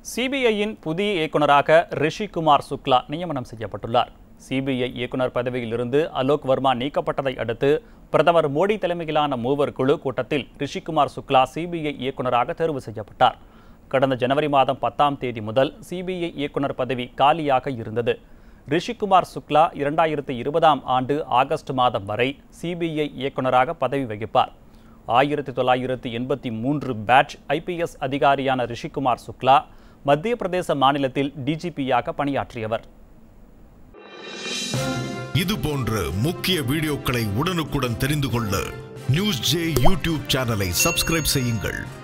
சிபிஐயின் புதிய இயக்குனராக ரிஷிகுமார் சுக்லா நியமனம் செய்யப்பட்டுள்ளார் சிபிஐ இயக்குனர் பதவியிலிருந்து அலோக் வர்மா நீக்கப்பட்டதை அடுத்து பிரதமர் மோடி தலைமையிலான மூவர் குழு கூட்டத்தில் ரிஷிகுமார் சுக்லா சிபிஐ இயக்குனராக தேர்வு செய்யப்பட்டார் கடந்த ஜனவரி மாதம் பத்தாம் தேதி முதல் சிபிஐ இயக்குனர் பதவி காலியாக இருந்தது ரிஷிகுமார் சுக்லா இரண்டாயிரத்தி இருபதாம் ஆண்டு ஆகஸ்ட் மாதம் வரை சிபிஐ இயக்குனராக பதவி வகிப்பார் ஆயிரத்தி தொள்ளாயிரத்தி எண்பத்தி மூன்று பேட்ச் ஐபிஎஸ் அதிகாரியான ரிஷிகுமார் சுக்லா மத்திய பிரதேச மாநிலத்தில் டிஜிபியாக பணியாற்றியவர் இது போன்ற முக்கிய வீடியோக்களை உடனுக்குடன் தெரிந்து கொள்ள நியூஸ் ஜே யூடியூப் சேனலை சப்ஸ்கிரைப் செய்யுங்கள்